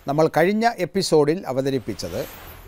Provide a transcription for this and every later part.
നമ്മൾ കഴിഞ്ഞ എപ്പിസോഡിൽ അവതരിപ്പിച്ചത്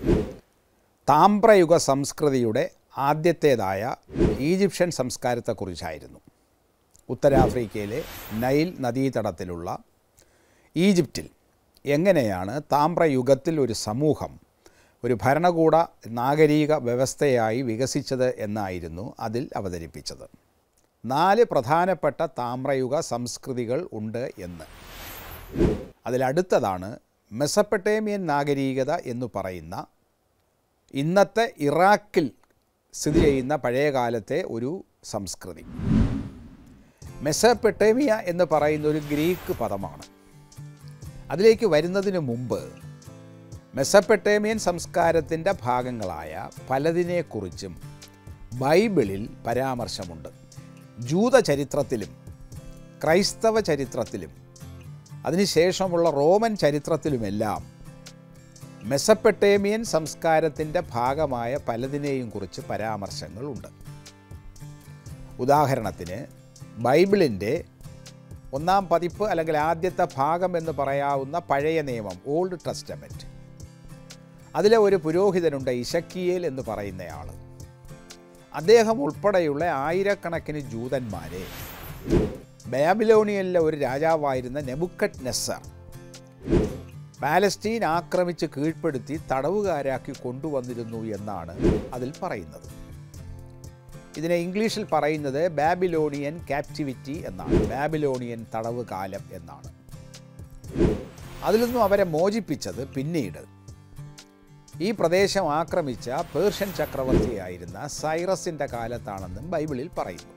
താമ്രയുഗ സംസ്കൃതിയുടെ ആദ്യത്തേതായ ഈജിപ്ഷ്യൻ സംസ്കാരത്തെക്കുറിച്ചായിരുന്നു ഉത്തരാഫ്രിക്കയിലെ നൈൽ നദീതടത്തിലുള്ള ഈജിപ്തിൽ എങ്ങനെയാണ് താമ്രയുഗത്തിൽ ഒരു സമൂഹം ഒരു ഭരണകൂട നാഗരിക വ്യവസ്ഥയായി വികസിച്ചത് എന്നായിരുന്നു അതിൽ അവതരിപ്പിച്ചത് നാല് പ്രധാനപ്പെട്ട താമ്രയുഗ സംസ്കൃതികൾ ഉണ്ട് എന്ന് അതിലടുത്തതാണ് മെസപ്പട്ടേമിയൻ നാഗരികത എന്ന് പറയുന്ന ഇന്നത്തെ ഇറാഖിൽ സ്ഥിതി ചെയ്യുന്ന പഴയകാലത്തെ ഒരു സംസ്കൃതി മെസപ്പട്ടേമിയ എന്ന് പറയുന്ന ഒരു ഗ്രീക്ക് പദമാണ് അതിലേക്ക് വരുന്നതിന് മുമ്പ് മെസപ്പട്ടേമിയൻ സംസ്കാരത്തിൻ്റെ ഭാഗങ്ങളായ പലതിനെക്കുറിച്ചും ബൈബിളിൽ പരാമർശമുണ്ട് ജൂത ചരിത്രത്തിലും ക്രൈസ്തവ ചരിത്രത്തിലും അതിനുശേഷമുള്ള റോമൻ ചരിത്രത്തിലുമെല്ലാം മെസപ്പട്ടേമിയൻ സംസ്കാരത്തിൻ്റെ ഭാഗമായ പലതിനെയും കുറിച്ച് പരാമർശങ്ങളുണ്ട് ഉദാഹരണത്തിന് ബൈബിളിൻ്റെ ഒന്നാം പതിപ്പ് അല്ലെങ്കിൽ ആദ്യത്തെ ഭാഗം എന്ന് പറയാവുന്ന പഴയ നിയമം ഓൾഡ് ടെസ്റ്റമെൻറ്റ് അതിലെ ഒരു പുരോഹിതനുണ്ട് ഇശക്കിയേൽ എന്ന് പറയുന്നയാൾ അദ്ദേഹം ഉൾപ്പെടെയുള്ള ആയിരക്കണക്കിന് ജൂതന്മാരെ ബാബിലോണിയനിലെ ഒരു രാജാവായിരുന്ന നെബുക്കറ്റ് നെസ്സർ പാലസ്റ്റീൻ ആക്രമിച്ച് കീഴ്പ്പെടുത്തി തടവുകാരാക്കി കൊണ്ടുവന്നിരുന്നു എന്നാണ് അതിൽ പറയുന്നത് ഇതിനെ ഇംഗ്ലീഷിൽ പറയുന്നത് ബാബിലോണിയൻ ക്യാപ്റ്റിവിറ്റി എന്നാണ് ബാബിലോണിയൻ തടവ് കാലം എന്നാണ് അതിൽ നിന്നും അവരെ മോചിപ്പിച്ചത് പിന്നീട് ഈ പ്രദേശം ആക്രമിച്ച പേർഷ്യൻ ചക്രവർത്തിയായിരുന്ന സൈറസിൻ്റെ കാലത്താണെന്നും ബൈബിളിൽ പറയുന്നു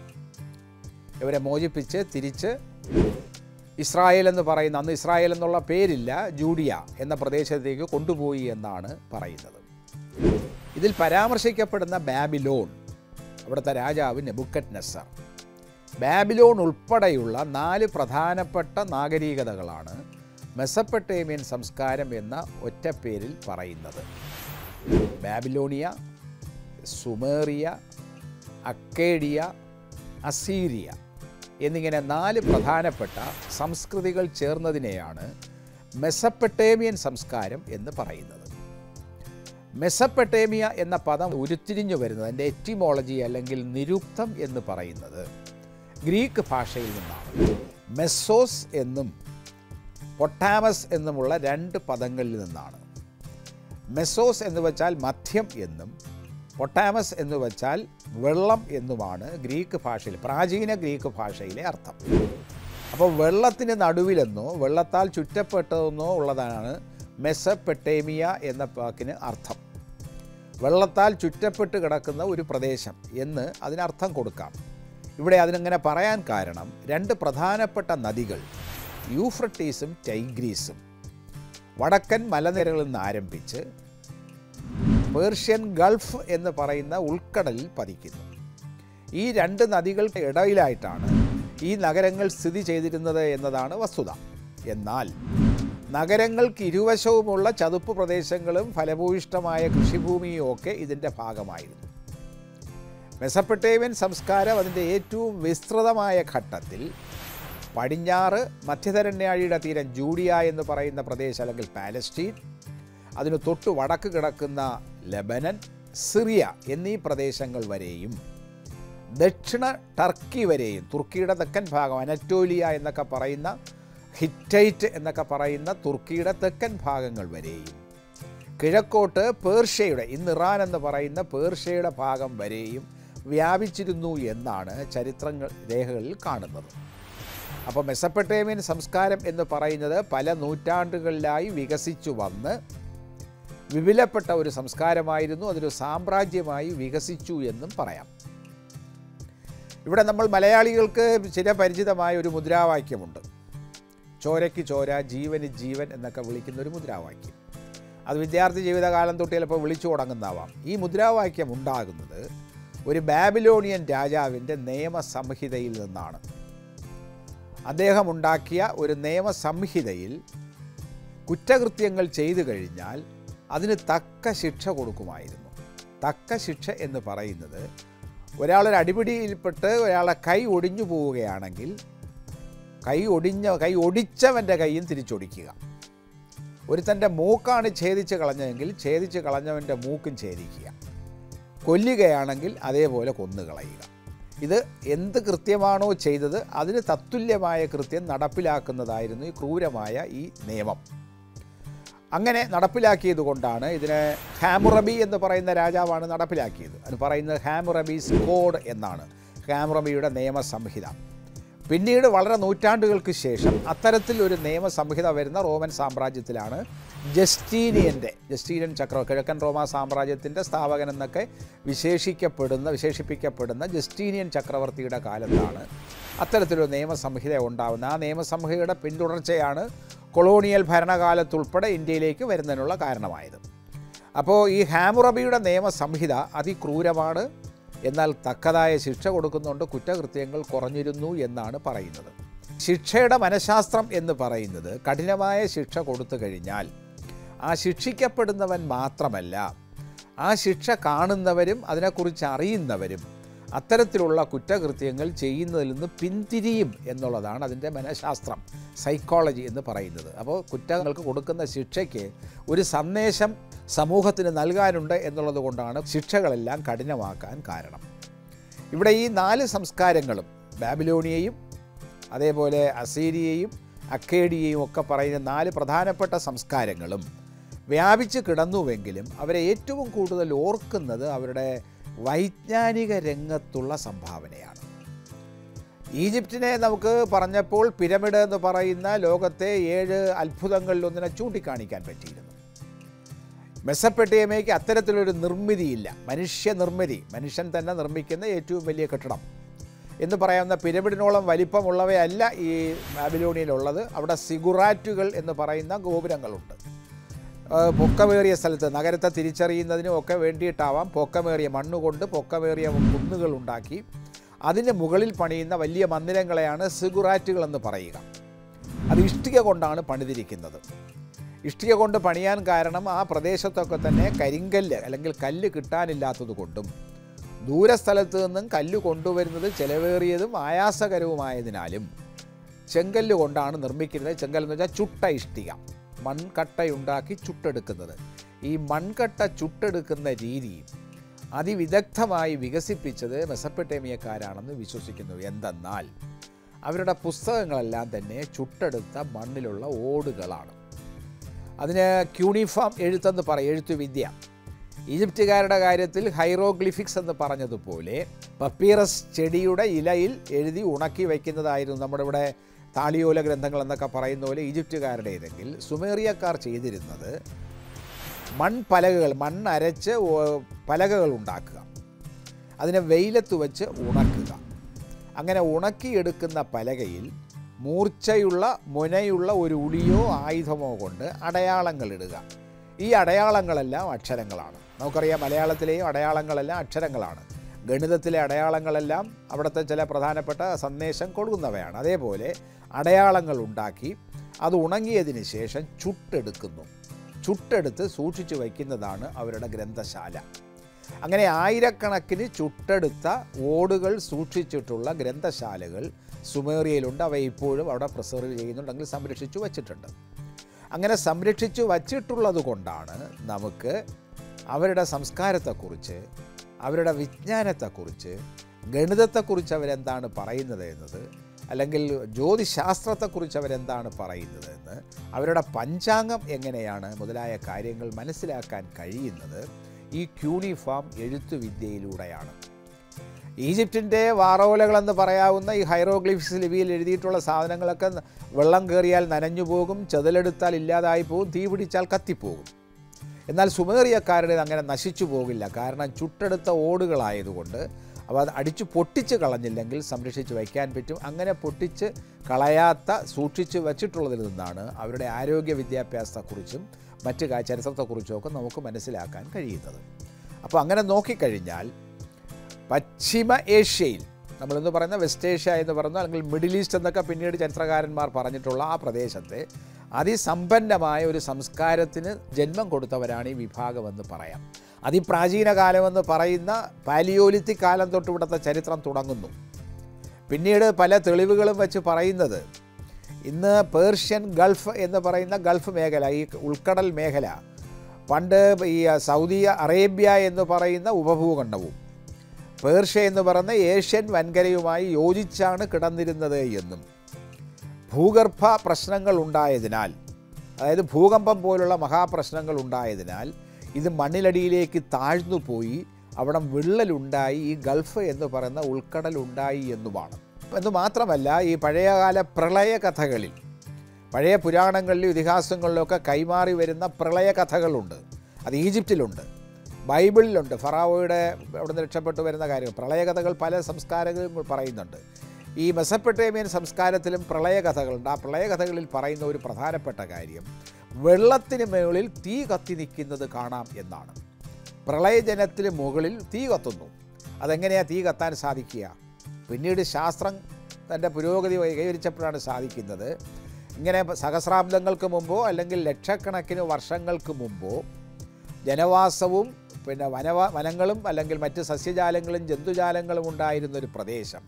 ഇവരെ മോചിപ്പിച്ച് തിരിച്ച് ഇസ്രായേൽ എന്ന് പറയുന്ന അന്ന് ഇസ്രായേൽ എന്നുള്ള പേരില്ല ജൂഡിയ എന്ന പ്രദേശത്തേക്ക് കൊണ്ടുപോയി എന്നാണ് പറയുന്നത് ഇതിൽ പരാമർശിക്കപ്പെടുന്ന ബാബിലോൺ അവിടുത്തെ രാജാവ് നെബുക്കറ്റ് നെസ്സർ ബാബിലോൺ ഉൾപ്പെടെയുള്ള നാല് പ്രധാനപ്പെട്ട നാഗരികതകളാണ് മെസപ്പട്ടേമിയൻ സംസ്കാരം എന്ന ഒറ്റപ്പേരിൽ പറയുന്നത് ബാബിലോണിയ സുമേറിയ അക്കേഡിയ അസീരിയ എന്നിങ്ങനെ നാല് പ്രധാനപ്പെട്ട സംസ്കൃതികൾ ചേർന്നതിനെയാണ് മെസപ്പട്ടേമിയൻ സംസ്കാരം എന്ന് പറയുന്നത് മെസപ്പട്ടേമിയ എന്ന പദം ഉരുത്തിരിഞ്ഞു വരുന്നത് അതിൻ്റെ എറ്റിമോളജി അല്ലെങ്കിൽ നിരുക്തം എന്ന് പറയുന്നത് ഗ്രീക്ക് ഭാഷയിൽ നിന്നാണ് മെസ്സോസ് എന്നും പൊട്ടാമസ് എന്നുമുള്ള രണ്ട് പദങ്ങളിൽ നിന്നാണ് മെസ്സോസ് എന്ന് വെച്ചാൽ മധ്യം എന്നും പൊട്ടാമസ് എന്ന് വെച്ചാൽ വെള്ളം എന്നുമാണ് ഗ്രീക്ക് ഭാഷയിൽ പ്രാചീന ഗ്രീക്ക് ഭാഷയിലെ അർത്ഥം അപ്പോൾ വെള്ളത്തിന് നടുവിലെന്നോ വെള്ളത്താൽ ചുറ്റപ്പെട്ടതെന്നോ ഉള്ളതാണ് മെസപ്പെട്ടേമിയ എന്ന വാക്കിന് അർത്ഥം വെള്ളത്താൽ ചുറ്റപ്പെട്ട് കിടക്കുന്ന ഒരു പ്രദേശം എന്ന് അതിനർത്ഥം കൊടുക്കാം ഇവിടെ അതിനങ്ങനെ പറയാൻ കാരണം രണ്ട് പ്രധാനപ്പെട്ട നദികൾ യൂഫ്രട്ടീസും ടൈഗ്രീസും വടക്കൻ മലനിരകളിൽ നിന്ന് ആരംഭിച്ച് പേർഷ്യൻ ഗൾഫ് എന്ന് പറയുന്ന ഉൾക്കടലിൽ പതിക്കുന്നു ഈ രണ്ട് നദികൾക്ക് ഇടയിലായിട്ടാണ് ഈ നഗരങ്ങൾ സ്ഥിതി ചെയ്തിരുന്നത് എന്നതാണ് വസ്തുത എന്നാൽ നഗരങ്ങൾക്ക് ഇരുവശവുമുള്ള ചതുപ്പ് പ്രദേശങ്ങളും ഫലഭൂയിഷ്ടമായ കൃഷിഭൂമിയും ഒക്കെ ഇതിൻ്റെ ഭാഗമായിരുന്നു മെസപ്പട്ടേവിയൻ സംസ്കാരം അതിൻ്റെ ഏറ്റവും വിസ്തൃതമായ ഘട്ടത്തിൽ പടിഞ്ഞാറ് മധ്യധരണ്യാഴിയുടെ തീരം ജൂഡിയ എന്ന് പറയുന്ന പ്രദേശം അല്ലെങ്കിൽ പാലസ്റ്റീൻ അതിന് തൊട്ടു വടക്ക് കിടക്കുന്ന ലെബനൻ സിറിയ എന്നീ പ്രദേശങ്ങൾ വരെയും ദക്ഷിണ ടർക്കി വരെയും തുർക്കിയുടെ തെക്കൻ ഭാഗം അനറ്റോലിയ എന്നൊക്കെ പറയുന്ന ഹിറ്റൈറ്റ് എന്നൊക്കെ പറയുന്ന തുർക്കിയുടെ തെക്കൻ ഭാഗങ്ങൾ വരെയും കിഴക്കോട്ട് പേർഷ്യയുടെ ഇന്ന് ഇറാൻ എന്ന് പറയുന്ന പേർഷ്യയുടെ ഭാഗം വരെയും വ്യാപിച്ചിരുന്നു എന്നാണ് ചരിത്രങ്ങൾ രേഖകളിൽ കാണുന്നത് അപ്പോൾ മെസപ്പട്ടേമിയൻ സംസ്കാരം എന്ന് പറയുന്നത് പല നൂറ്റാണ്ടുകളിലായി വികസിച്ചു വന്ന് വിപുലപ്പെട്ട ഒരു സംസ്കാരമായിരുന്നു അതൊരു സാമ്രാജ്യമായി വികസിച്ചു എന്നും പറയാം ഇവിടെ നമ്മൾ മലയാളികൾക്ക് ചിരപരിചിതമായ ഒരു മുദ്രാവാക്യമുണ്ട് ചോരയ്ക്ക് ചോര ജീവന് ജീവൻ എന്നൊക്കെ വിളിക്കുന്ന ഒരു മുദ്രാവാക്യം അത് വിദ്യാർത്ഥി ജീവിതകാലം തൊട്ട് ചിലപ്പോൾ വിളിച്ചു തുടങ്ങുന്നതാവാം ഈ മുദ്രാവാക്യം ഉണ്ടാകുന്നത് ഒരു ബാബിലോണിയൻ രാജാവിൻ്റെ നിയമസംഹിതയിൽ നിന്നാണ് അദ്ദേഹം ഉണ്ടാക്കിയ ഒരു നിയമസംഹിതയിൽ കുറ്റകൃത്യങ്ങൾ ചെയ്തു കഴിഞ്ഞാൽ അതിന് തക്ക ശിക്ഷ കൊടുക്കുമായിരുന്നു തക്ക ശിക്ഷ എന്ന് പറയുന്നത് ഒരാളൊരു അടിപിടിയിൽപ്പെട്ട് ഒരാളെ കൈ ഒടിഞ്ഞു പോവുകയാണെങ്കിൽ കൈ ഒടിഞ്ഞ കൈ ഒടിച്ചവൻ്റെ കൈയും തിരിച്ചൊടിക്കുക ഒരുത്തൻ്റെ മൂക്കാണ് ഛേദിച്ച് കളഞ്ഞതെങ്കിൽ ഛേദിച്ച് കളഞ്ഞവൻ്റെ മൂക്കും ഛേദിക്കുക കൊല്ലുകയാണെങ്കിൽ അതേപോലെ കൊന്നുകളയുക ഇത് എന്ത് കൃത്യമാണോ ചെയ്തത് അതിന് തത്തുല്യമായ കൃത്യം നടപ്പിലാക്കുന്നതായിരുന്നു ഈ ക്രൂരമായ ഈ നിയമം അങ്ങനെ നടപ്പിലാക്കിയത് കൊണ്ടാണ് ഇതിനെ ഹാമുറബി എന്ന് പറയുന്ന രാജാവാണ് നടപ്പിലാക്കിയത് അത് പറയുന്നത് ഹാമുറബീസ് കോഡ് എന്നാണ് ഹാമുറബിയുടെ നിയമസംഹിത പിന്നീട് വളരെ നൂറ്റാണ്ടുകൾക്ക് ശേഷം അത്തരത്തിൽ ഒരു നിയമസംഹിത വരുന്ന റോമൻ സാമ്രാജ്യത്തിലാണ് ജസ്റ്റീനിയൻ്റെ ജസ്റ്റീനിയൻ ചക്ര കിഴക്കൻ റോമ സാമ്രാജ്യത്തിൻ്റെ സ്ഥാപകൻ എന്നൊക്കെ വിശേഷിക്കപ്പെടുന്ന വിശേഷിപ്പിക്കപ്പെടുന്ന ജസ്റ്റീനിയൻ ചക്രവർത്തിയുടെ കാലത്താണ് അത്തരത്തിലൊരു നിയമസംഹിത ഉണ്ടാകുന്നത് ആ നിയമസംഹിതയുടെ പിന്തുടർച്ചയാണ് കൊളോണിയൽ ഭരണകാലത്തുൾപ്പെടെ ഇന്ത്യയിലേക്ക് വരുന്നതിനുള്ള കാരണമായത് അപ്പോൾ ഈ ഹാമുറബിയുടെ നിയമസംഹിത അതിക്രൂരമാണ് എന്നാൽ തക്കതായ ശിക്ഷ കൊടുക്കുന്നുണ്ട് കുറ്റകൃത്യങ്ങൾ കുറഞ്ഞിരുന്നു എന്നാണ് പറയുന്നത് ശിക്ഷയുടെ മനഃശാസ്ത്രം എന്ന് പറയുന്നത് കഠിനമായ ശിക്ഷ കൊടുത്തു കഴിഞ്ഞാൽ ആ ശിക്ഷിക്കപ്പെടുന്നവൻ മാത്രമല്ല ആ ശിക്ഷ കാണുന്നവരും അതിനെക്കുറിച്ച് അറിയുന്നവരും അത്തരത്തിലുള്ള കുറ്റകൃത്യങ്ങൾ ചെയ്യുന്നതിൽ നിന്ന് പിന്തിരിയും എന്നുള്ളതാണ് അതിൻ്റെ മനഃശാസ്ത്രം സൈക്കോളജി എന്ന് പറയുന്നത് അപ്പോൾ കുറ്റങ്ങൾക്ക് കൊടുക്കുന്ന ശിക്ഷയ്ക്ക് ഒരു സന്ദേശം സമൂഹത്തിന് നൽകാനുണ്ട് എന്നുള്ളത് കൊണ്ടാണ് ശിക്ഷകളെല്ലാം കഠിനമാക്കാൻ കാരണം ഇവിടെ ഈ നാല് സംസ്കാരങ്ങളും ബാബിലോണിയയും അതേപോലെ അസീരിയയും അക്കേഡിയയും ഒക്കെ പറയുന്ന നാല് പ്രധാനപ്പെട്ട സംസ്കാരങ്ങളും വ്യാപിച്ച് കിടന്നുവെങ്കിലും അവരെ ഏറ്റവും കൂടുതൽ ഓർക്കുന്നത് അവരുടെ വൈജ്ഞാനിക രംഗത്തുള്ള സംഭാവനയാണ് ഈജിപ്തിനെ നമുക്ക് പറഞ്ഞപ്പോൾ പിരമിഡ് എന്ന് പറയുന്ന ലോകത്തെ ഏഴ് അത്ഭുതങ്ങളിലൊന്നിനെ ചൂണ്ടിക്കാണിക്കാൻ പറ്റിയിരുന്നു മെസ്സപ്പെട്ടേമയ്ക്ക് അത്തരത്തിലൊരു നിർമ്മിതിയില്ല മനുഷ്യ നിർമ്മിതി മനുഷ്യൻ തന്നെ നിർമ്മിക്കുന്ന ഏറ്റവും വലിയ കെട്ടിടം എന്ന് പറയാവുന്ന പിരമിഡിനോളം വലിപ്പമുള്ളവയല്ല ഈ ബാബിലോണിയയിലുള്ളത് അവിടെ സിഗുറാറ്റുകൾ എന്ന് പറയുന്ന ഗോപുരങ്ങളുണ്ട് ആ, പൊക്കമേറിയ സ്ഥലത്ത് നഗരത്തെ തിരിച്ചറിയുന്നതിനും ഒക്കെ വേണ്ടിയിട്ടാവാം പൊക്കമേറിയ മണ്ണുകൊണ്ട് പൊക്കമേറിയ കുന്നുകൾ ഉണ്ടാക്കി അതിന് മുകളിൽ പണിയുന്ന വലിയ മന്ദിരങ്ങളെയാണ് സിഗുറാറ്റുകൾ എന്ന് പറയുക അത് ഇഷ്ടിക കൊണ്ടാണ് പണിതിരിക്കുന്നത് ഇഷ്ടിക കൊണ്ട് പണിയാൻ കാരണം ആ പ്രദേശത്തൊക്കെ തന്നെ കരിങ്കല്ല് അല്ലെങ്കിൽ കല്ല് കിട്ടാനില്ലാത്തത് കൊണ്ടും ദൂരസ്ഥലത്ത് നിന്നും കല്ല് കൊണ്ടുവരുന്നത് ചെലവേറിയതും ആയാസകരവുമായതിനാലും ചെങ്കല്ല് കൊണ്ടാണ് നിർമ്മിക്കുന്നത് ചെങ്കല്ല് എന്ന് വെച്ചാൽ ചുട്ട ഇഷ്ടിക മൺകട്ടയുണ്ടാക്കി ചുട്ടെടുക്കുന്നത് ഈ മൺകട്ട ചുട്ടെടുക്കുന്ന രീതി അതിവിദഗ്ധമായി വികസിപ്പിച്ചത് മെസപ്പെട്ടേമിയക്കാരാണെന്ന് വിശ്വസിക്കുന്നു എന്തെന്നാൽ അവരുടെ പുസ്തകങ്ങളെല്ലാം തന്നെ ചുട്ടെടുത്ത മണ്ണിലുള്ള ഓടുകളാണ് അതിന് ക്യൂണിഫോം എഴുത്തെന്ന് പറയും എഴുത്തുവിദ്യ ഈജിപ്തുകാരുടെ കാര്യത്തിൽ ഹൈറോഗ്ലിഫിക്സ് എന്ന് പറഞ്ഞതുപോലെ പപ്പീറസ് ചെടിയുടെ ഇലയിൽ എഴുതി ഉണക്കി വയ്ക്കുന്നതായിരുന്നു നമ്മുടെ ഇവിടെ താളിയോല ഗ്രന്ഥങ്ങൾ എന്നൊക്കെ പറയുന്ന പോലെ ഈജിപ്തുകാരുടേതെങ്കിൽ സുമേറിയക്കാർ ചെയ്തിരുന്നത് മൺപലകകൾ മണ്ണരച്ച് ഓ- പലകകൾ ഉണ്ടാക്കുക അതിനെ വെയിലത്ത് വെച്ച് ഉണക്കുക അങ്ങനെ ഉണക്കിയെടുക്കുന്ന പലകയിൽ മൂർച്ചയുള്ള മുനയുള്ള ഒരു ഉളിയോ ആയുധമോ കൊണ്ട് അടയാളങ്ങൾ ഇടുക ഈ അടയാളങ്ങളെല്ലാം അക്ഷരങ്ങളാണ് നമുക്കറിയാം മലയാളത്തിലെയും അടയാളങ്ങളെല്ലാം അക്ഷരങ്ങളാണ് ഗണിതത്തിലെ അടയാളങ്ങളെല്ലാം അവിടുത്തെ ചില പ്രധാനപ്പെട്ട സന്ദേശം കൊടുക്കുന്നവയാണ് അതേപോലെ അടയാളങ്ങൾ ഉണ്ടാക്കി അത് ഉണങ്ങിയതിന് ശേഷം ചുട്ടെടുക്കുന്നു ചുട്ടെടുത്ത് സൂക്ഷിച്ചു വയ്ക്കുന്നതാണ് അവരുടെ ഗ്രന്ഥശാല അങ്ങനെ ആയിരക്കണക്കിന് ചുട്ടെടുത്ത ഓടുകൾ സൂക്ഷിച്ചിട്ടുള്ള ഗ്രന്ഥശാലകൾ സുമേറിയയിലുണ്ട് അവ ഇപ്പോഴും അവിടെ പ്രിസർവ് ചെയ്യുന്നുണ്ടെങ്കിൽ സംരക്ഷിച്ചു വച്ചിട്ടുണ്ട് അങ്ങനെ സംരക്ഷിച്ചു വച്ചിട്ടുള്ളത് കൊണ്ടാണ് നമുക്ക് അവരുടെ സംസ്കാരത്തെക്കുറിച്ച് അവരുടെ വിജ്ഞാനത്തെക്കുറിച്ച് ഗണിതത്തെക്കുറിച്ച് അവരെന്താണ് പറയുന്നത് എന്നത് അല്ലെങ്കിൽ ജ്യോതിശാസ്ത്രത്തെക്കുറിച്ച് അവരെന്താണ് പറയുന്നത് എന്ന് അവരുടെ പഞ്ചാംഗം എങ്ങനെയാണ് മുതലായ കാര്യങ്ങൾ മനസ്സിലാക്കാൻ കഴിയുന്നത് ഈ ക്യൂണിഫോം എഴുത്തുവിദ്യയിലൂടെയാണ് ഈജിപ്തിൻ്റെ വാറോലകളെന്ന് പറയാവുന്ന ഈ ഹൈറോഗ്ലിഫ്സ് ലിപിയിൽ എഴുതിയിട്ടുള്ള സാധനങ്ങളൊക്കെ വെള്ളം കയറിയാൽ നനഞ്ഞു പോകും ചെതലെടുത്താൽ ഇല്ലാതായി പോകും തീ പിടിച്ചാൽ കത്തിപ്പോകും എന്നാൽ സുമേറിയക്കാരുടേത് അങ്ങനെ നശിച്ചു പോകില്ല കാരണം ചുട്ടെടുത്ത ഓടുകളായതുകൊണ്ട് അവ അത് അടിച്ചു പൊട്ടിച്ച് കളഞ്ഞില്ലെങ്കിൽ സംരക്ഷിച്ച് വയ്ക്കാൻ പറ്റും അങ്ങനെ പൊട്ടിച്ച് കളയാത്ത സൂക്ഷിച്ച് വച്ചിട്ടുള്ളതിൽ നിന്നാണ് അവരുടെ ആരോഗ്യ വിദ്യാഭ്യാസത്തെക്കുറിച്ചും മറ്റ് കാ- ചരിത്രത്തെക്കുറിച്ചുമൊക്കെ നമുക്ക് മനസ്സിലാക്കാൻ കഴിയുന്നത് അപ്പോൾ അങ്ങനെ നോക്കിക്കഴിഞ്ഞാൽ പശ്ചിമ ഏഷ്യയിൽ നമ്മളിന്ന് പറയുന്ന വെസ്റ്റ് ഏഷ്യ എന്ന് പറയുന്ന അല്ലെങ്കിൽ മിഡിൽ ഈസ്റ്റ് എന്നൊക്കെ പിന്നീട് ചരിത്രകാരന്മാർ പറഞ്ഞിട്ടുള്ള ആ പ്രദേശത്തെ അതിസമ്പന്നമായ ഒരു സംസ്കാരത്തിന് ജന്മം കൊടുത്തവരാണ് ഈ വിഭാഗമെന്ന് പറയാം അതിപ്രാചീന കാലമെന്ന് പറയുന്ന പാലിയോലിത്തിക് കാലം തൊട്ട് ഇവിടുത്തെ ചരിത്രം തുടങ്ങുന്നു പിന്നീട് പല തെളിവുകളും വെച്ച് പറയുന്നത് ഇന്ന് പേർഷ്യൻ ഗൾഫ് എന്ന് പറയുന്ന ഗൾഫ് മേഖല ഈ ഉൾക്കടൽ മേഖല പണ്ട് ഈ സൗദി അറേബ്യ എന്ന് പറയുന്ന ഉപഭൂഖണ്ഡവും പേർഷ്യ എന്ന് പറയുന്ന ഏഷ്യൻ വൻകരയുമായി യോജിച്ചാണ് കിടന്നിരുന്നത് എന്നും ഭൂഗർഭ പ്രശ്നങ്ങൾ ഉണ്ടായതിനാൽ അതായത് ഭൂകമ്പം പോലുള്ള മഹാപ്രശ്നങ്ങൾ ഉണ്ടായതിനാൽ ഇത് മണ്ണിലടിയിലേക്ക് താഴ്ന്നു പോയി അവിടെ വിള്ളലുണ്ടായി ഈ ഗൾഫ് എന്ന് പറയുന്ന ഉൾക്കടൽ ഉണ്ടായി എന്നുമാണ് എന്ന് മാത്രമല്ല ഈ പഴയകാല പ്രളയ കഥകളിൽ പഴയ പുരാണങ്ങളിലും ഇതിഹാസങ്ങളിലൊക്കെ കൈമാറി വരുന്ന പ്രളയ കഥകളുണ്ട് അത് ഈജിപ്തിലുണ്ട് ബൈബിളിലുണ്ട് ഫറാവോയുടെ അവിടുന്ന് രക്ഷപ്പെട്ടു വരുന്ന കാര്യം പ്രളയകഥകൾ പല സംസ്കാരങ്ങളും പറയുന്നുണ്ട് ഈ മെസപ്പെട്ടേമിയൻ സംസ്കാരത്തിലും പ്രളയകഥകളുണ്ട് ആ പ്രളയകഥകളിൽ പറയുന്ന ഒരു പ്രധാനപ്പെട്ട കാര്യം വെള്ളത്തിന് മുകളിൽ തീ കത്തി നിൽക്കുന്നത് കാണാം എന്നാണ് പ്രളയജനത്തിന് മുകളിൽ തീ കത്തുന്നു അതെങ്ങനെയാണ് തീ കത്താൻ സാധിക്കുക പിന്നീട് ശാസ്ത്രം തൻ്റെ പുരോഗതി കൈവരിച്ചപ്പോഴാണ് സാധിക്കുന്നത് ഇങ്ങനെ സഹസ്രാബ്ദങ്ങൾക്ക് മുമ്പോ അല്ലെങ്കിൽ ലക്ഷക്കണക്കിന് വർഷങ്ങൾക്ക് മുമ്പോ ജനവാസവും പിന്നെ വനവ വനങ്ങളും അല്ലെങ്കിൽ മറ്റ് സസ്യജാലങ്ങളും ജന്തുജാലങ്ങളും ഉണ്ടായിരുന്ന ഒരു പ്രദേശം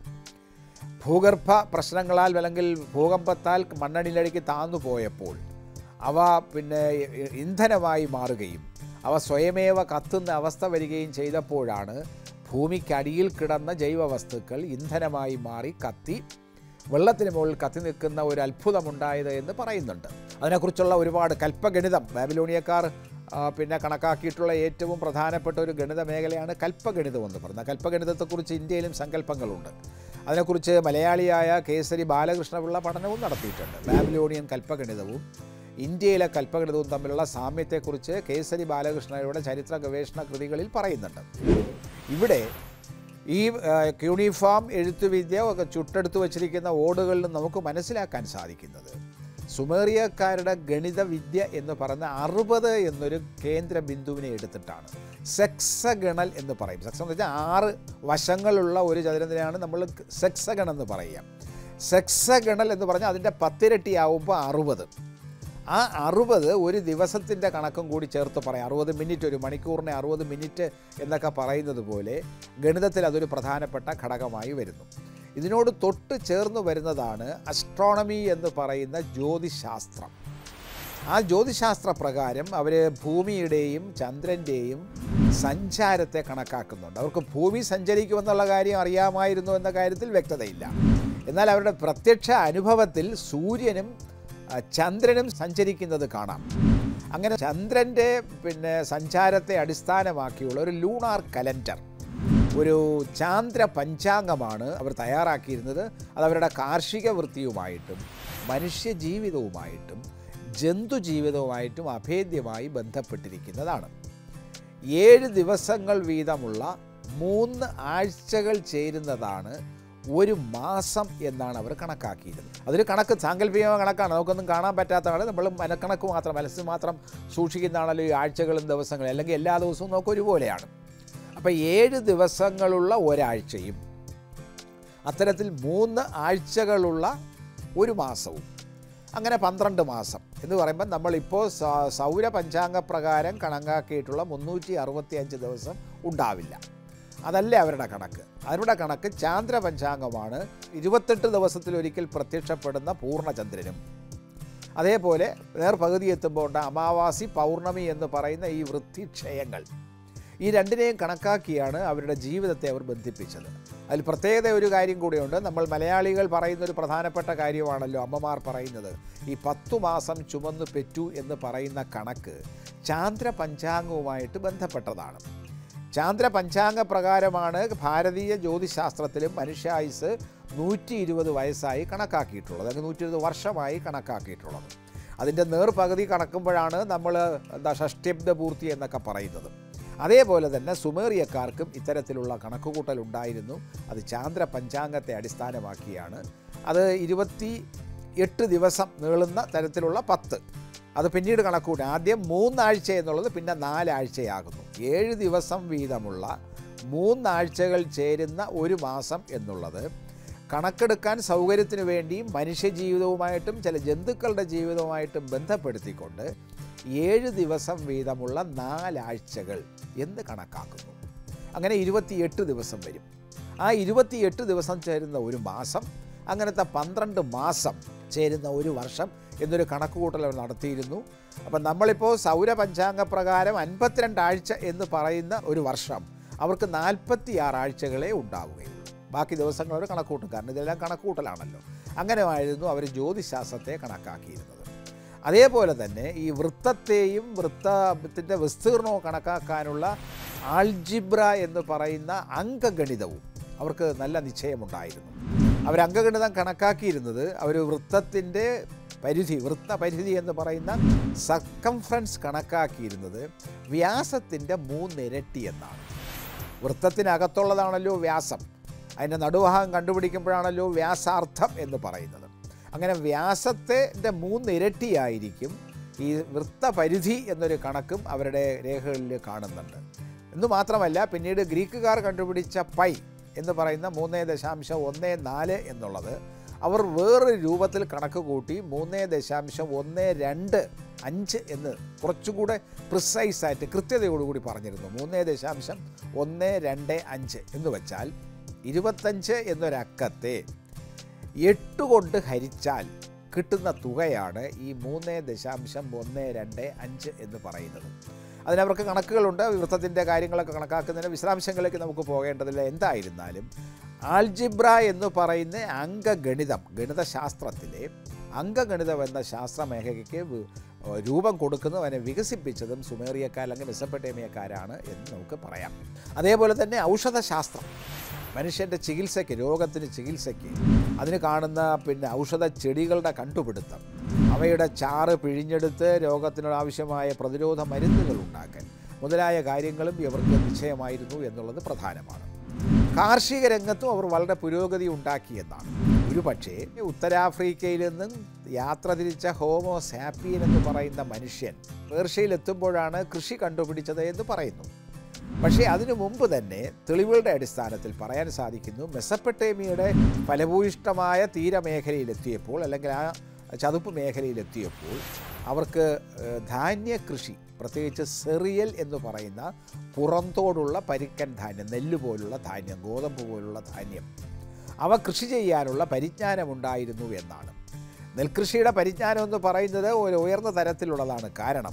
ഭൂഗർഭ പ്രശ്നങ്ങളാൽ അല്ലെങ്കിൽ ഭൂകമ്പത്താൽ മണ്ണടിയിലേക്ക് താന്നു പോയപ്പോൾ അവ പിന്നെ ഇന്ധനമായി മാറുകയും അവ സ്വയമേവ കത്തുന്ന അവസ്ഥ വരികയും ചെയ്തപ്പോഴാണ് ഭൂമിക്കടിയിൽ കിടന്ന ജൈവവസ്തുക്കൾ ഇന്ധനമായി മാറി കത്തി വെള്ളത്തിന് മുകളിൽ കത്തി നിൽക്കുന്ന ഒരു അത്ഭുതമുണ്ടായത് എന്ന് പറയുന്നുണ്ട് അതിനെക്കുറിച്ചുള്ള ഒരുപാട് കൽപ്പഗണിതം ബാബിലോണിയക്കാർ ആ, പിന്നെ കണക്കാക്കിയിട്ടുള്ള ഏറ്റവും പ്രധാനപ്പെട്ട ഒരു ഗണിത മേഖലയാണ് കൽപ്പഗണിതം എന്ന് പറയുന്നത് കൽപ്പഗണിതത്തെക്കുറിച്ച് ഇന്ത്യയിലും സങ്കല്പങ്ങളുണ്ട് അതിനെക്കുറിച്ച് മലയാളിയായ കേസരി ബാലകൃഷ്ണപിള്ള പഠനവും നടത്തിയിട്ടുണ്ട് ബാബിലോണിയൻ കൽപ്പഗണിതവും ഇന്ത്യയിലെ കൽപ്പഗണിതവും തമ്മിലുള്ള സാമ്യത്തെക്കുറിച്ച് കേസരി ബാലകൃഷ്ണയുടെ ചരിത്ര ഗവേഷണ കൃതികളിൽ പറയുന്നുണ്ട് ഇവിടെ ഈ ആ, യൂണിഫോം എഴുത്തുവിദ്യ ഒക്കെ ചുട്ടെടുത്ത് വച്ചിരിക്കുന്ന ഓടുകളിൽ നമുക്ക് മനസ്സിലാക്കാൻ സാധിക്കുന്നത് സുമേറിയക്കാരുടെ ഗണിത വിദ്യ എന്ന് പറയുന്ന അറുപത് എന്നൊരു കേന്ദ്ര ബിന്ദുവിനെ എടുത്തിട്ടാണ് സെക്സഗണൽ എന്ന് പറയും സെക്സ് എന്ന് വെച്ചാൽ ആറ് വശങ്ങളുള്ള ഒരു ചതുരത്തിനെയാണ് നമ്മൾ സെക്സഗൺ എന്ന് പറയുക സെക്സഗണൽ എന്ന് പറഞ്ഞാൽ അതിൻ്റെ പത്തിരട്ടിയാവുമ്പോൾ അറുപത് ആ അറുപത് ഒരു ദിവസത്തിൻ്റെ കണക്കും കൂടി ചേർത്ത് പറയാം അറുപത് മിനിറ്റ് ഒരു മണിക്കൂറിനെ അറുപത് മിനിറ്റ് എന്നൊക്കെ പറയുന്നത് പോലെ ഗണിതത്തിൽ അതൊരു പ്രധാനപ്പെട്ട ഘടകമായി വരുന്നു ഇതിനോട് തൊട്ട് ചേർന്ന് വരുന്നതാണ് അസ്ട്രോണമി എന്ന് പറയുന്ന ജ്യോതിശാസ്ത്രം ആ ജ്യോതിശാസ്ത്ര പ്രകാരം അവർ ഭൂമിയുടെയും ചന്ദ്രൻ്റെയും സഞ്ചാരത്തെ കണക്കാക്കുന്നുണ്ട് അവർക്ക് ഭൂമി സഞ്ചരിക്കുമെന്നുള്ള കാര്യം അറിയാമായിരുന്നു എന്ന കാര്യത്തിൽ വ്യക്തതയില്ല എന്നാൽ അവരുടെ പ്രത്യക്ഷ അനുഭവത്തിൽ സൂര്യനും ആ, ചന്ദ്രനും സഞ്ചരിക്കുന്നത് കാണാം അങ്ങനെ ചന്ദ്രൻ്റെ പിന്നെ സഞ്ചാരത്തെ അടിസ്ഥാനമാക്കിയുള്ള ഒരു ലൂണാർ കലണ്ടർ ഒരു ചാന്ദ്ര പഞ്ചാംഗമാണ് അവർ തയ്യാറാക്കിയിരുന്നത് അത് അവരുടെ കാർഷിക വൃത്തിയുമായിട്ടും മനുഷ്യ ജീവിതവുമായിട്ടും ജന്തു ജീവിതവുമായിട്ടും അഭേദ്യമായി ബന്ധപ്പെട്ടിരിക്കുന്നതാണ് ഏഴ് ദിവസങ്ങൾ വീതമുള്ള മൂന്ന് ആഴ്ചകൾ ചേരുന്നതാണ് ഒരു മാസം എന്നാണ് അവർ കണക്കാക്കിയിരുന്നത് അതൊരു കണക്ക് സാങ്കല്പിക കണക്കാണ് നമുക്കൊന്നും കാണാൻ പറ്റാത്തതാണ് നമ്മൾ മനക്കണക്ക് മാത്രം മനസ്സിൽ മാത്രം സൂക്ഷിക്കുന്നതാണല്ലോ ഈ ആഴ്ചകളും ദിവസങ്ങളും അല്ലെങ്കിൽ എല്ലാ ദിവസവും നമുക്ക് ഒരുപോലെയാണ് അപ്പോൾ ഏഴ് ദിവസങ്ങളുള്ള ഒരാഴ്ചയും അത്തരത്തിൽ മൂന്ന് ആഴ്ചകളുള്ള ഒരു മാസവും അങ്ങനെ പന്ത്രണ്ട് മാസം എന്ന് പറയുമ്പോൾ നമ്മളിപ്പോൾ സ- സൗര പഞ്ചാംഗ പ്രകാരം കണക്കാക്കിയിട്ടുള്ള മുന്നൂറ്റി അറുപത്തി അഞ്ച് ദിവസം ഉണ്ടാവില്ല അതല്ല അവരുടെ കണക്ക് അവരുടെ കണക്ക് ചാന്ദ്ര പഞ്ചാംഗമാണ് ഇരുപത്തെട്ട് ദിവസത്തിലൊരിക്കൽ പ്രത്യക്ഷപ്പെടുന്ന പൂർണ്ണചന്ദ്രനും അതേപോലെ നേർപകുതി എത്തുമ്പോൾ ഉണ്ട് അമാവാസി പൗർണമി എന്ന് പറയുന്ന ഈ വൃത്തിക്ഷയങ്ങൾ ഈ രണ്ടിനെയും കണക്കാക്കിയാണ് അവരുടെ ജീവിതത്തെ അവർ ബന്ധിപ്പിച്ചത് അതിൽ പ്രത്യേകത ഒരു കാര്യം കൂടിയുണ്ട് നമ്മൾ മലയാളികൾ പറയുന്ന ഒരു പ്രധാനപ്പെട്ട കാര്യമാണല്ലോ അമ്മമാർ പറയുന്നത് ഈ പത്തു മാസം ചുമന്നു പെറ്റു എന്ന് പറയുന്ന കണക്ക് ചാന്ദ്ര പഞ്ചാംഗവുമായിട്ട് ബന്ധപ്പെട്ടതാണ് ചാന്ദ്ര പഞ്ചാംഗ പ്രകാരമാണ് ഭാരതീയ ജ്യോതിശാസ്ത്രത്തിലും മനുഷ്യായുസ് നൂറ്റി ഇരുപത് വയസ്സായി കണക്കാക്കിയിട്ടുള്ളത് അല്ലെങ്കിൽ നൂറ്റി ഇരുപത് വർഷമായി കണക്കാക്കിയിട്ടുള്ളത് അതിൻ്റെ നേർപകുതി കണക്കുമ്പോഴാണ് നമ്മൾ എന്താ ഷഷ്ടിബ്ദ പൂർത്തി എന്നൊക്കെ പറയുന്നത് അതേപോലെ തന്നെ സുമേറിയക്കാർക്കും ഇത്തരത്തിലുള്ള കണക്കുകൂട്ടൽ ഉണ്ടായിരുന്നു അത് ചാന്ദ്ര പഞ്ചാംഗത്തെ അടിസ്ഥാനമാക്കിയാണ് അത് ഇരുപത്തി എട്ട് ദിവസം നീളുന്ന തരത്തിലുള്ള പത്ത് അത് പിന്നീട് കണക്കൂട്ടി ആദ്യം മൂന്നാഴ്ച എന്നുള്ളത് പിന്നെ നാലാഴ്ചയാകുന്നു ഏഴ് ദിവസം വീതമുള്ള മൂന്നാഴ്ചകൾ ചേരുന്ന ഒരു മാസം എന്നുള്ളത് കണക്കെടുക്കാൻ സൗകര്യത്തിന് വേണ്ടിയും മനുഷ്യജീവിതവുമായിട്ടും ചില ജന്തുക്കളുടെ ജീവിതവുമായിട്ടും ബന്ധപ്പെടുത്തിക്കൊണ്ട് ഏഴ് ദിവസം വീതമുള്ള നാലാഴ്ചകൾ എന്ന് കണക്കാക്കുന്നു അങ്ങനെ ഇരുപത്തിയെട്ട് ദിവസം വരും ആ ഇരുപത്തിയെട്ട് ദിവസം ചേരുന്ന ഒരു മാസം അങ്ങനത്തെ പന്ത്രണ്ട് മാസം ചേരുന്ന ഒരു വർഷം എന്നൊരു കണക്കുകൂട്ടൽ അവർ നടത്തിയിരുന്നു അപ്പം നമ്മളിപ്പോൾ സൗര പഞ്ചാംഗ പ്രകാരം അൻപത്തിരണ്ട് ആഴ്ച എന്ന് പറയുന്ന ഒരു വർഷം അവർക്ക് നാൽപ്പത്തി ആറ് ആഴ്ചകളെ ഉണ്ടാവുകയുള്ളൂ ബാക്കി ദിവസങ്ങൾ അവർ കണക്കൂട്ടും കാരണം ഇതെല്ലാം കണക്കൂട്ടലാണല്ലോ അങ്ങനെ ആയിരുന്നു അവർ ജ്യോതിശാസ്ത്രത്തെ കണക്കാക്കിയിരുന്നത് അതേപോലെ തന്നെ ഈ വൃത്തത്തെയും വൃത്തത്തിൻ്റെ വിസ്തീർണവും കണക്കാക്കാനുള്ള ആൾജിബ്ര എന്ന് പറയുന്ന അംഗഗണിതവും അവർക്ക് നല്ല നിശ്ചയമുണ്ടായിരുന്നു അവർ അംഗഗണിതം കണക്കാക്കിയിരുന്നത് അവർ വൃത്തത്തിൻ്റെ പരിധി വൃത്ത പരിധി എന്ന് പറയുന്ന സർക്കംഫറൻസ് കണക്കാക്കിയിരുന്നത് വ്യാസത്തിൻ്റെ മൂന്നിരട്ടി എന്നാണ് വൃത്തത്തിനകത്തുള്ളതാണല്ലോ വ്യാസം അതിൻ്റെ നടുഭാഗം കണ്ടുപിടിക്കുമ്പോഴാണല്ലോ വ്യാസാർത്ഥം എന്ന് പറയുന്നത് അങ്ങനെ വ്യാസത്തിൻ്റെ മൂന്നിരട്ടിയായിരിക്കും ഈ വൃത്തപരിധി എന്നൊരു കണക്കും അവരുടെ രേഖകളിൽ കാണുന്നുണ്ട് എന്ന് മാത്രമല്ല പിന്നീട് ഗ്രീക്കുകാർ കണ്ടുപിടിച്ച പൈ എന്ന് പറയുന്ന മൂന്ന് ദശാംശം ഒന്ന് നാല് എന്നുള്ളത് അവർ വേറൊരു രൂപത്തിൽ കണക്ക് കൂട്ടി മൂന്ന് ദശാംശം ഒന്ന് രണ്ട് അഞ്ച് എന്ന് കുറച്ചുകൂടെ പ്രിസൈസായിട്ട് കൃത്യതയോടുകൂടി പറഞ്ഞിരുന്നു മൂന്ന് ദശാംശം ഒന്ന് രണ്ട് അഞ്ച് എന്ന് വെച്ചാൽ ഇരുപത്തഞ്ച് എന്നൊരക്കത്തെ എട്ട് കൊണ്ട് ഹരിച്ചാൽ കിട്ടുന്ന തുകയാണ് ഈ മൂന്ന് ദശാംശം ഒന്ന് രണ്ട് അഞ്ച് എന്ന് പറയുന്നത് അതിനവർക്ക് കണക്കുകളുണ്ട് വൃത്തത്തിൻ്റെ കാര്യങ്ങളൊക്കെ കണക്കാക്കുന്നതിന് വിശദാംശങ്ങളിലേക്ക് നമുക്ക് പോകേണ്ടതില്ല എന്തായിരുന്നാലും ആൾജിബ്ര എന്ന് പറയുന്ന അംഗഗണിതം ഗണിതശാസ്ത്രത്തിലെ അംഗഗണിതം എന്ന ശാസ്ത്രമേഖലയ്ക്ക് വി- രൂപം കൊടുക്കുന്നതും അതിനെ വികസിപ്പിച്ചതും സുമേറിയക്കാർ അല്ലെങ്കിൽ മെസ്സപ്പെട്ടേമിയക്കാരാണ് എന്ന് നമുക്ക് പറയാം അതേപോലെ തന്നെ ഔഷധശാസ്ത്രം മനുഷ്യൻ്റെ ചികിത്സയ്ക്ക് രോഗത്തിന് ചികിത്സയ്ക്ക് അതിന് കാണുന്ന പിന്നെ ഔഷധ ചെടികളുടെ കണ്ടുപിടുത്തം അവയുടെ ചാറ് പിഴിഞ്ഞെടുത്ത് രോഗത്തിനോട് ആവശ്യമായ പ്രതിരോധ മരുന്നുകൾ ഉണ്ടാക്കാൻ മുതലായ കാര്യങ്ങളും ഇവർക്ക് നിശ്ചയമായിരുന്നു എന്നുള്ളത് പ്രധാനമാണ് കാർഷിക രംഗത്തും അവർ വളരെ പുരോഗതി ഉണ്ടാക്കിയെന്നാണ് ഒരു പക്ഷേ ഉത്തരാഫ്രിക്കയിൽ നിന്നും യാത്ര തിരിച്ച ഹോമോ സാപ്പിയൻ എന്ന് പറയുന്ന മനുഷ്യൻ പേർഷ്യയിലെത്തുമ്പോഴാണ് കൃഷി കണ്ടുപിടിച്ചത് എന്ന് പറയുന്നു പക്ഷേ അതിനു മുമ്പ് തന്നെ തെളിവുകളുടെ അടിസ്ഥാനത്തിൽ പറയാൻ സാധിക്കുന്നു മെസ്സപ്പെട്ടേമിയുടെ ഫലഭൂയിഷ്ടമായ തീരമേഖലയിലെത്തിയപ്പോൾ അല്ലെങ്കിൽ ആ ചതുപ്പ് മേഖലയിലെത്തിയപ്പോൾ അവർക്ക് ഏഹ്, ധാന്യ കൃഷി പ്രത്യേകിച്ച് സെറിയൽ എന്ന് പറയുന്ന പുറന്തോടുള്ള പരിക്കൻ ധാന്യം നെല്ല് പോലുള്ള ധാന്യം ഗോതമ്പ് പോലുള്ള ധാന്യം അവ കൃഷി ചെയ്യാനുള്ള പരിജ്ഞാനമുണ്ടായിരുന്നു എന്നാണ് നെൽകൃഷിയുടെ പരിജ്ഞാനം എന്ന് പറയുന്നത് ഒരു ഉയർന്ന തരത്തിലുള്ളതാണ് കാരണം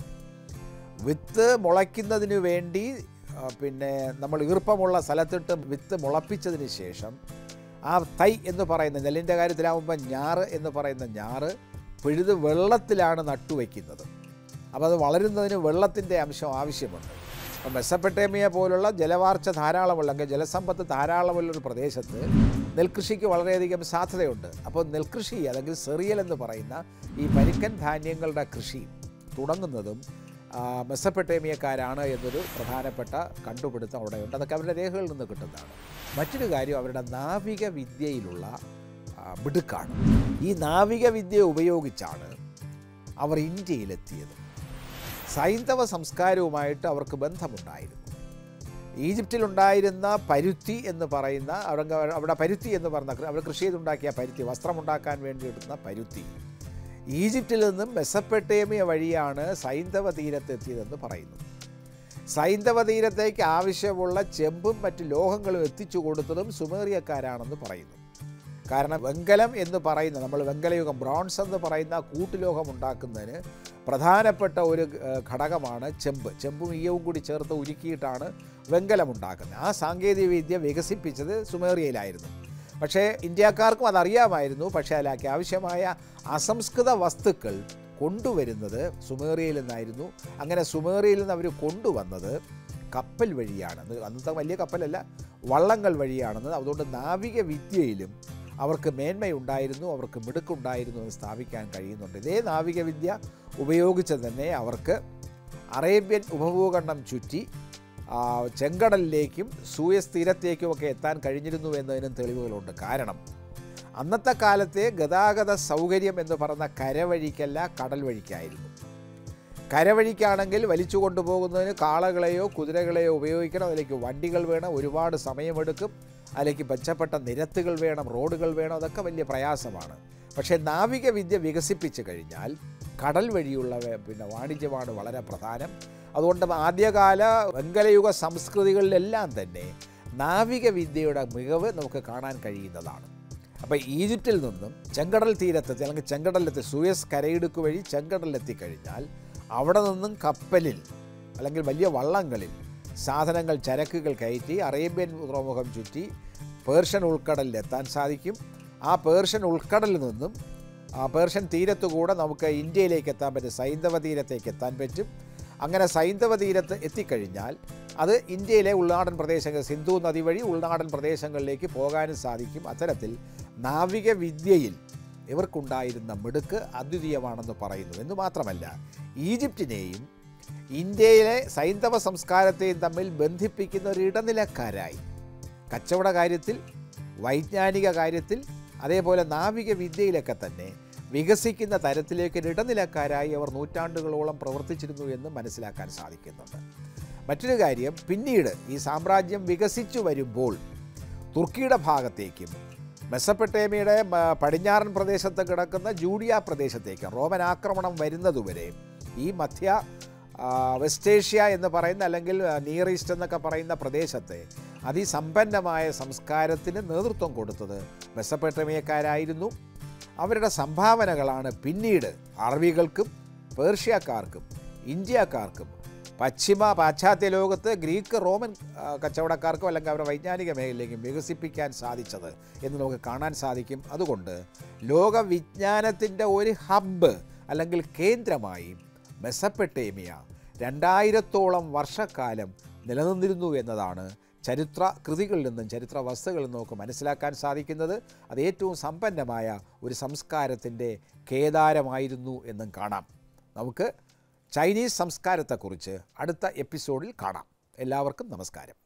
വിത്ത് മുളയ്ക്കുന്നതിന് വേണ്ടി ആ, പിന്നെ നമ്മൾ ഈർപ്പമുള്ള സ്ഥലത്തിട്ട് വിത്ത് മുളപ്പിച്ചതിന് ശേഷം ആ തൈ എന്ന് പറയുന്ന നെല്ലിൻ്റെ കാര്യത്തിലാവുമ്പോൾ ഞാറ് എന്ന് പറയുന്ന ഞാറ് പിഴുത് വെള്ളത്തിലാണ് നട്ടുവയ്ക്കുന്നത് അപ്പോൾ അത് വളരുന്നതിന് വെള്ളത്തിൻ്റെ അംശം ആവശ്യമുണ്ട് അപ്പോൾ മെസ്സപ്പെട്ടേമിയ പോലുള്ള ജലവാർച്ച ധാരാളമുള്ള അല്ലെങ്കിൽ ജലസമ്പത്ത് ധാരാളമുള്ളൊരു പ്രദേശത്ത് നെൽകൃഷിക്ക് വളരെയധികം സാധ്യതയുണ്ട് അപ്പോൾ നെൽകൃഷി അല്ലെങ്കിൽ സെറിയൽ എന്ന് പറയുന്ന ഈ പരിക്കൻ ധാന്യങ്ങളുടെ കൃഷി തുടങ്ങുന്നതും ആ, മെസ്സപ്പെട്ടേമിയക്കാരാണ് എന്നൊരു പ്രധാനപ്പെട്ട കണ്ടുപിടുത്തം അവിടെയുണ്ട് അതൊക്കെ അവരുടെ രേഖകളിൽ നിന്ന് കിട്ടുന്നതാണ് മറ്റൊരു കാര്യം അവരുടെ നാവിക വിദ്യയിലുള്ള ആ, മിടുക്കാണ് ഈ നാവിക വിദ്യ ഉപയോഗിച്ചാണ് അവർ ഇന്ത്യയിലെത്തിയത് സൈന്ധവ സംസ്കാരവുമായിട്ട് അവർക്ക് ബന്ധമുണ്ടായിരുന്നു ഈജിപ്തിലുണ്ടായിരുന്ന പരുത്തി എന്ന് പറയുന്ന അവിടെ അവിടെ പരുത്തി എന്ന് പറഞ്ഞ അവർ കൃഷി ചെയ്തുണ്ടാക്കിയ പരുത്തി വസ്ത്രമുണ്ടാക്കാൻ വേണ്ടി എടുക്കുന്ന പരുത്തി ഈജിപ്തിൽ നിന്നും മെസ്സപ്പെട്ടേമിയ വഴിയാണ് സൈന്ധവ തീരത്തെത്തിയതെന്ന് പറയുന്നു സൈന്ധവ തീരത്തേക്ക് ആവശ്യമുള്ള ചെമ്പും മറ്റ് ലോഹങ്ങളും എത്തിച്ചു കൊടുത്തതും സുമേറിയക്കാരാണെന്ന് പറയുന്നു കാരണം വെങ്കലം എന്ന് പറയുന്ന നമ്മൾ വെങ്കലയുഗം ബ്രോൺസ് എന്ന് പറയുന്ന കൂട്ടുലോഹം ഉണ്ടാക്കുന്നതിന് പ്രധാനപ്പെട്ട ഒരു ഏഹ്, ഘടകമാണ് ചെമ്പ് ചെമ്പും ഈയവും കൂടി ചേർത്ത് ഉരുക്കിയിട്ടാണ് വെങ്കലം ഉണ്ടാക്കുന്നത് ആ സാങ്കേതിക വിദ്യ വികസിപ്പിച്ചത് സുമേറിയയിലായിരുന്നു പക്ഷേ ഇന്ത്യക്കാർക്കും അതറിയാമായിരുന്നു പക്ഷേ അതിലേക്ക് ആവശ്യമായ അസംസ്കൃത വസ്തുക്കൾ കൊണ്ടുവരുന്നത് സുമേറിയയിൽ നിന്നായിരുന്നു അങ്ങനെ സുമേറിയയിൽ നിന്ന് അവർ കൊണ്ടുവന്നത് കപ്പൽ വഴിയാണ് അത് അന്നത്തെ വലിയ കപ്പലല്ല വള്ളങ്ങൾ വഴിയാണെന്ന് അതുകൊണ്ട് നാവിക വിദ്യയിലും അവർക്ക് മേന്മയുണ്ടായിരുന്നു അവർക്ക് മിടുക്കുണ്ടായിരുന്നു എന്ന് സ്ഥാപിക്കാൻ കഴിയുന്നുണ്ട് ഇതേ നാവിക വിദ്യ ഉപയോഗിച്ച് തന്നെ അവർക്ക് അറേബ്യൻ ഉപഭൂഖണ്ഡം ചുറ്റി ആ, ചെങ്കടലിലേക്കും സൂയസ് തീരത്തേക്കുമൊക്കെ എത്താൻ കഴിഞ്ഞിരുന്നു എന്നതിനും തെളിവുകളുണ്ട് കാരണം അന്നത്തെ കാലത്തെ ഗതാഗത സൗകര്യം എന്ന് പറഞ്ഞ കരവഴിക്കല്ല കടൽ വഴിക്കായിരുന്നു കരവഴിക്കാണെങ്കിൽ വലിച്ചു കൊണ്ടുപോകുന്നതിന് കാളകളെയോ കുതിരകളെയോ ഉപയോഗിക്കണം അതിലേക്ക് വണ്ടികൾ വേണം ഒരുപാട് സമയമെടുക്കും അതിലേക്ക് മെച്ചപ്പെട്ട നിരത്തുകൾ വേണം റോഡുകൾ വേണം അതൊക്കെ വലിയ പ്രയാസമാണ് പക്ഷേ നാവിക വിദ്യ വികസിപ്പിച്ചു കഴിഞ്ഞാൽ കടൽ വഴിയുള്ള വേ- പിന്നെ വാണിജ്യമാണ് വളരെ പ്രധാനം അതുകൊണ്ട് ആദ്യകാല വെങ്കലയുഗ സംസ്കൃതികളിലെല്ലാം തന്നെ നാവിക വിദ്യയുടെ മികവ് നമുക്ക് കാണാൻ കഴിയുന്നതാണ് അപ്പോൾ ഈജിപ്തിൽ നിന്നും ചെങ്കടൽ തീരത്തെത്തി അല്ലെങ്കിൽ ചെങ്കടലിലെത്തി സൂയസ് കരയിടുക്ക് വഴി ചെങ്കടലിലെത്തിക്കഴിഞ്ഞാൽ അവിടെ നിന്നും കപ്പലിൽ അല്ലെങ്കിൽ വലിയ വള്ളങ്ങളിൽ സാധനങ്ങൾ ചരക്കുകൾ കയറ്റി അറേബ്യൻ തുറമുഖം ചുറ്റി പേർഷ്യൻ ഉൾക്കടലിലെത്താൻ സാധിക്കും ആ പേർഷ്യൻ ഉൾക്കടലിൽ നിന്നും ആ പേർഷ്യൻ തീരത്തുകൂടെ നമുക്ക് ഇന്ത്യയിലേക്ക് എത്താൻ പറ്റും സൈന്ധവ തീരത്തേക്ക് എത്താൻ പറ്റും അങ്ങനെ സൈന്ധവ തീരത്ത് എത്തിക്കഴിഞ്ഞാൽ അത് ഇന്ത്യയിലെ ഉൾനാടൻ പ്രദേശങ്ങൾ സിന്ധു നദി വഴി ഉൾനാടൻ പ്രദേശങ്ങളിലേക്ക് പോകാനും സാധിക്കും അത്തരത്തിൽ നാവിക വിദ്യയിൽ ഇവർക്കുണ്ടായിരുന്ന മിടുക്ക് അദ്വിതീയമാണെന്ന് പറയുന്നു എന്ന് മാത്രമല്ല ഈജിപ്തിനെയും ഇന്ത്യയിലെ സൈന്ധവ സംസ്കാരത്തെയും തമ്മിൽ ബന്ധിപ്പിക്കുന്ന ഒരു ഇടനിലക്കാരായി കച്ചവട കാര്യത്തിൽ വൈജ്ഞാനിക കാര്യത്തിൽ അതേപോലെ നാവിക വിദ്യയിലൊക്കെ തന്നെ വികസിക്കുന്ന തരത്തിലേക്ക് ഒരു ഇടനിലക്കാരായി അവർ നൂറ്റാണ്ടുകളോളം പ്രവർത്തിച്ചിരുന്നു എന്ന് മനസ്സിലാക്കാൻ സാധിക്കുന്നുണ്ട് മറ്റൊരു കാര്യം പിന്നീട് ഈ സാമ്രാജ്യം വികസിച്ചു വരുമ്പോൾ തുർക്കിയുടെ ഭാഗത്തേക്കും മെസ്സപ്പെട്ടേമിയുടെ മ- പടിഞ്ഞാറൻ പ്രദേശത്ത് കിടക്കുന്ന ജൂഡിയ പ്രദേശത്തേക്കും റോമൻ ആക്രമണം വരുന്നതുവരെ ഈ മധ്യ ആ, വെസ്റ്റ് ഏഷ്യ എന്ന് പറയുന്ന അല്ലെങ്കിൽ ആ, നിയർ ഈസ്റ്റ് എന്നൊക്കെ പറയുന്ന പ്രദേശത്തെ അതിസമ്പന്നമായ സംസ്കാരത്തിന് നേതൃത്വം കൊടുത്തത് മെസ്സപ്പെട്ടേമിയക്കാരായിരുന്നു അവരുടെ സംഭാവനകളാണ് പിന്നീട് അറബികൾക്കും പേർഷ്യക്കാർക്കും ഇന്ത്യക്കാർക്കും പശ്ചിമ പാശ്ചാത്യ ലോകത്ത് ഗ്രീക്ക് റോമൻ ആ, കച്ചവടക്കാർക്കും അല്ലെങ്കിൽ അവരുടെ വൈജ്ഞാനിക മേഖലയിലേക്കും വികസിപ്പിക്കാൻ സാധിച്ചത് എന്ന് നമുക്ക് കാണാൻ സാധിക്കും അതുകൊണ്ട് ലോക വിജ്ഞാനത്തിൻ്റെ ഒരു ഹബ്ബ് അല്ലെങ്കിൽ കേന്ദ്രമായി മെസ്സപ്പെട്ടേമിയ രണ്ടായിരത്തോളം വർഷക്കാലം നിലനിന്നിരുന്നു എന്നതാണ് ചരിത്ര കൃതികളിൽ നിന്നും ചരിത്ര വസ്തുക്കളിൽ നിന്നും നമുക്ക് മനസ്സിലാക്കാൻ സാധിക്കുന്നത് അത് ഏറ്റവും സമ്പന്നമായ ഒരു സംസ്കാരത്തിൻ്റെ കേദാരമായിരുന്നു എന്നും കാണാം നമുക്ക് ചൈനീസ് സംസ്കാരത്തെക്കുറിച്ച് അടുത്ത എപ്പിസോഡിൽ കാണാം എല്ലാവർക്കും നമസ്കാരം